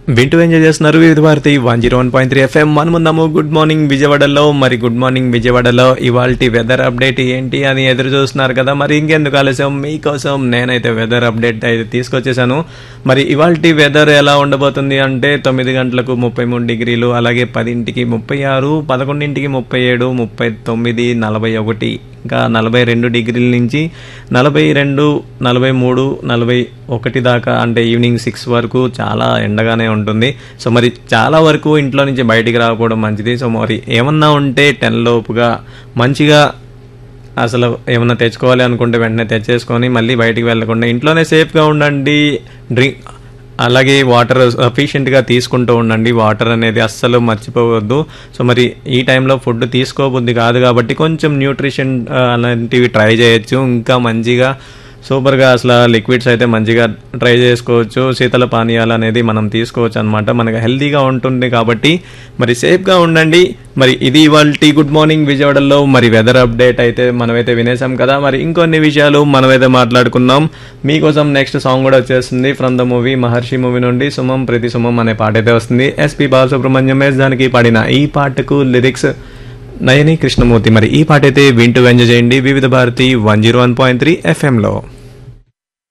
వింటూ ఎంజాయ్ చేస్తున్నారు Vividh Bharati one zero one point three FM మనముందాము గుడ్ మార్నింగ్ విజయవాడలో మరి గుడ్ మార్నింగ్ విజయవాడలో ఇవాల్టి వెదర్ అప్డేట్ ఏంటి అని ఎదురు చూస్తున్నారు కదా మరి ఇంకెందుకు ఆలస్యం మీకోసం నేనైతే వెదర్ అప్డేట్ అయితే తీసుకొచ్చేసాను మరి ఇవాల్టి వెదర్ ఎలా ఉండబోతుంది అంటే తొమ్మిది గంటలకు ముప్పై మూడు డిగ్రీలు అలాగే పదింటికి ముప్పై ఆరు పదకొండింటికి ముప్పై ఏడు ముప్పై తొమ్మిది నలభై ఒకటి ఇంకా నలభై రెండు డిగ్రీల నుంచి నలభై రెండు నలభై మూడు నలభై ఒకటి దాకా అంటే ఈవినింగ్ సిక్స్ వరకు చాలా ఎండగానే ఉంటుంది సో మరి చాలా వరకు ఇంట్లో నుంచి బయటికి రాకపోవడం మంచిది సో మరి ఏమన్నా ఉంటే టెన్ లోపుగా మంచిగా అసలు ఏమన్నా తెచ్చుకోవాలి అనుకుంటే వెంటనే తెచ్చేసుకొని మళ్ళీ బయటికి వెళ్ళకుండా ఇంట్లోనే సేఫ్గా ఉండండి డ్రింక్ అలాగే వాటర్ సఫిషియెంట్గా తీసుకుంటూ ఉండండి వాటర్ అనేది అస్సలు మర్చిపోవద్దు సో మరి ఈ టైంలో ఫుడ్ తీసుకోబుద్ది కాదు కాబట్టి కొంచెం న్యూట్రిషన్ అలాంటివి ట్రై చేయొచ్చు ఇంకా మంచిగా సూపర్గా అసలు లిక్విడ్స్ అయితే మంచిగా ట్రై చేసుకోవచ్చు శీతల పానీయాలు అనేది మనం తీసుకోవచ్చు అనమాట మనకు హెల్తీగా ఉంటుంది కాబట్టి మరి సేఫ్గా ఉండండి మరి ఇది ఇవాళ గుడ్ మార్నింగ్ విజయవాడలో మరి వెదర్ అప్డేట్ అయితే మనమైతే వినేసాం కదా మరి ఇంకొన్ని విషయాలు మనమైతే మాట్లాడుకుందాం మీకోసం నెక్స్ట్ సాంగ్ కూడా వచ్చేస్తుంది from the movie Maharshi movie నుండి సుమం ప్రతి సుమం అనే పాట అయితే వస్తుంది ఎస్పి బాలసుబ్రహ్మణ్యం ఎస్ దానికి పాడిన ఈ పాటకు లిరిక్స్ నయని కృష్ణమూర్తి మరి ఈ పాట అయితే వింటూ ఎంజాయ్ చేయండి Vividh Bharati one zero one point three ఎఫ్ఎంలో